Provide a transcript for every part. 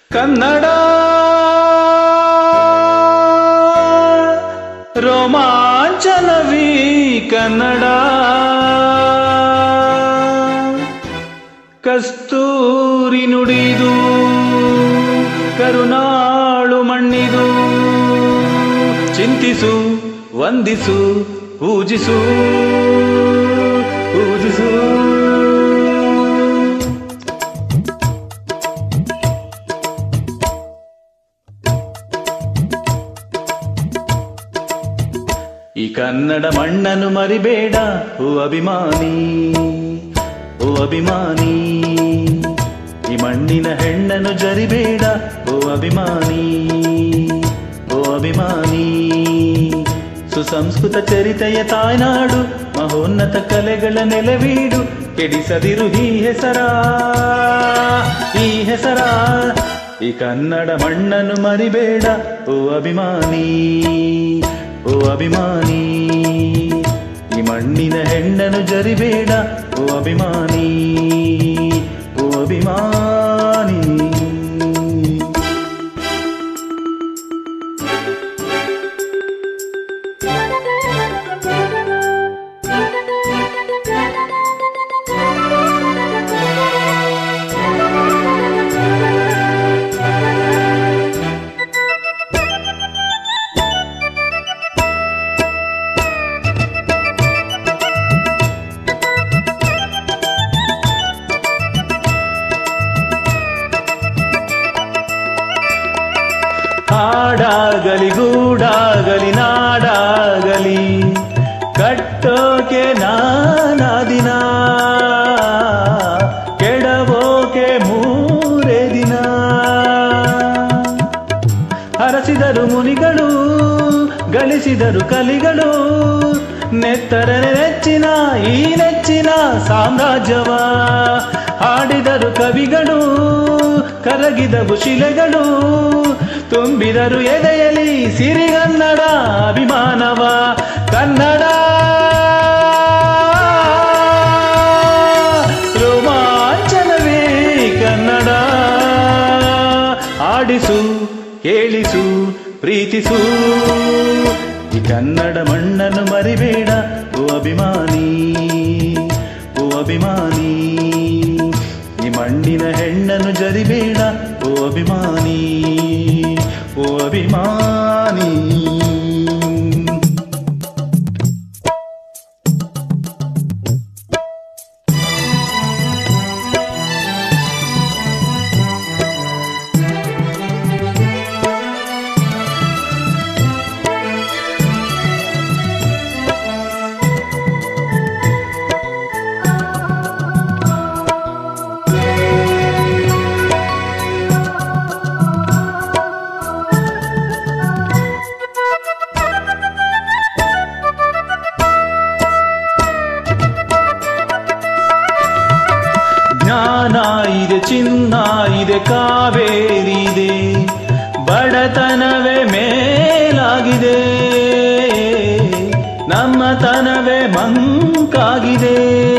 ಕನ್ನಡ ರೋಮಾಂಚನವಿ ಕನ್ನಡ ಕಸ್ತೂರಿ ನುಡಿದು ಕರುನಾಳು ಮಣ್ಣಿದು ಚಿಂತಿಸು ವಂದಿಸು ಪೂಜಿಸು ಪೂಜಿಸು ಈ ಕನ್ನಡ ಮಣ್ಣನ್ನು ಮರಿಬೇಡ ಓ ಅಭಿಮಾನಿ ಓ ಅಭಿಮಾನಿ ಈ ಮಣ್ಣಿನ ಹೆಣ್ಣನ್ನು ಜರಿಬೇಡ ಓ ಅಭಿಮಾನಿ ಓ ಅಭಿಮಾನಿ ಸುಸಂಸ್ಕೃತ ಚರಿತೆಯ ತಾಯ್ನಾಡು ಮಹೋನ್ನತ ಕಲೆಗಳ ನೆಲವೀಡು ಕೆಡಿಸದಿರು ಈ ಹೆಸರ ಈ ಹೆಸರ ಈ ಕನ್ನಡ ಮಣ್ಣನ್ನು ಮರಿಬೇಡ ಓ ಅಭಿಮಾನಿ ಓ ಅಭಿಮಾನಿ ಈ ಮಣ್ಣಿನ ಹೆಣ್ಣನ್ನು ಜರಿಬೇಡ ಓ ಅಭಿಮಾನಿ ಓ ಅಭಿಮಾನಿ ಹಾಡಾಗಲಿ ಗೂಡಾಗಲಿ ನಾಡಾಗಲಿ ಕಟ್ಟೋಕೆ ನಾನಾದಿನ ಕೆಡವೋಕೆ ಮೂರೇ ದಿನ ಹರಸಿದರು ಮುನಿಗಳು ಗಳಿಸಿದರು ಕಲಿಗಳು ನೆತ್ತರ ನೆಚ್ಚಿನ ಈ ನೆಚ್ಚಿನ ಸಾಮ್ರಾಜ್ಯವ ಹಾಡಿದರು ಕವಿಗಳು ಕರಗಿದವು ಶಿಲೆಗಳು ತುಂಬಿದರು ಎದೆಯಲಿ ಸಿರಿಗನ್ನಡ ಅಭಿಮಾನವ ಕನ್ನಡ ರೋಮಾಂಚನವೇ ಕನ್ನಡ ಆಡಿಸು ಕೇಳಿಸು ಪ್ರೀತಿಸು ಈ ಕನ್ನಡ ಮಣ್ಣನ್ನು ಮರಿಬೇಡ ಓ ಅಭಿಮಾನಿ ಓ ಅಭಿಮಾನಿ ಈ ಮಣ್ಣಿನ ಹೆಣ್ಣನ್ನು ಜರಿಬೇಡ ಓ ಅಭಿಮಾನಿ ಓ ಅಭಿಮಾನಿ ಜ್ಞಾನ ಇದೆ ಚಿನ್ನ ಇದೆ ಕಾವೇರಿ ಇದೆ ಬಡತನವೇ ಮೇಲಾಗಿದೆ ನಮ್ಮತನವೇ ಮಂಕಾಗಿದೆ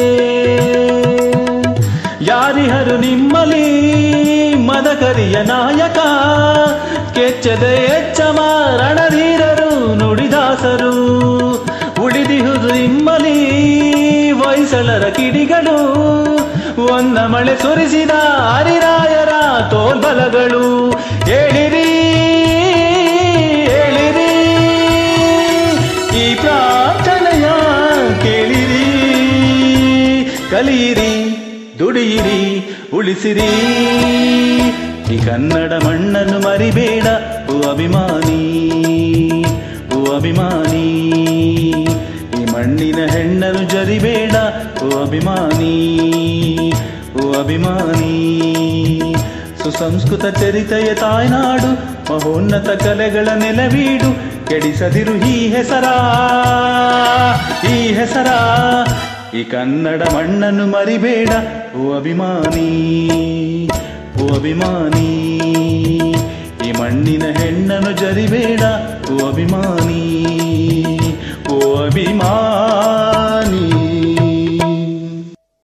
ಯಾರಿಹರು ನಿಮ್ಮಲಿ ಮದಕರಿಯ ನಾಯಕ ಕೆಚ್ಚದೆ ಎಚ್ಚಮ ರಣಧೀರರು ನುಡಿದಾಸರು ಉಳಿದಿಹುದು ನಿಮ್ಮಲಿ ಹೊಯ್ಸಳರ ಕಿಡಿಗಳು ಒಂದ ಮಳೆ ಸುರಿಸಿದ ಹರಿರಾಯರ ತೋಲ್ಬಲಗಳು ಹೇಳಿರಿ ಹೇಳಿರಿ ಈ ಪ್ರಾರ್ಥನೆಯ ಕೇಳಿರಿ ಕಲಿಯಿರಿ ದುಡಿಯಿರಿ ಉಳಿಸಿರಿ ಈ ಕನ್ನಡ ಮಣ್ಣನ್ನು ಮರಿಬೇಡ ಓ ಅಭಿಮಾನಿ ಓ ಅಭಿಮಾನಿ ಈ ಮಣ್ಣಿನ ಹೆಣ್ಣನ್ನು ಜರಿಬೇಡ ಓ ಅಭಿಮಾನಿ ಓ ಅಭಿಮಾನಿ ಸುಸಂಸ್ಕೃತ ಚರಿತೆಯ ತಾಯ್ನಾಡು ಮಹೋನ್ನತ ಕಲೆಗಳ ನೆಲವೀಡು ಕೆಡಿಸದಿರು ಈ ಹೆಸರ ಈ ಹೆಸರ ಈ ಕನ್ನಡ ಮಣ್ಣನ್ನು ಮರಿಬೇಡ ಓ ಅಭಿಮಾನಿ ಓ ಅಭಿಮಾನಿ ಈ ಮಣ್ಣಿನ ಹೆಣ್ಣನ್ನು ಜರಿಬೇಡ ಓ ಅಭಿಮಾನಿ ಓ ಅಭಿಮಾನಿ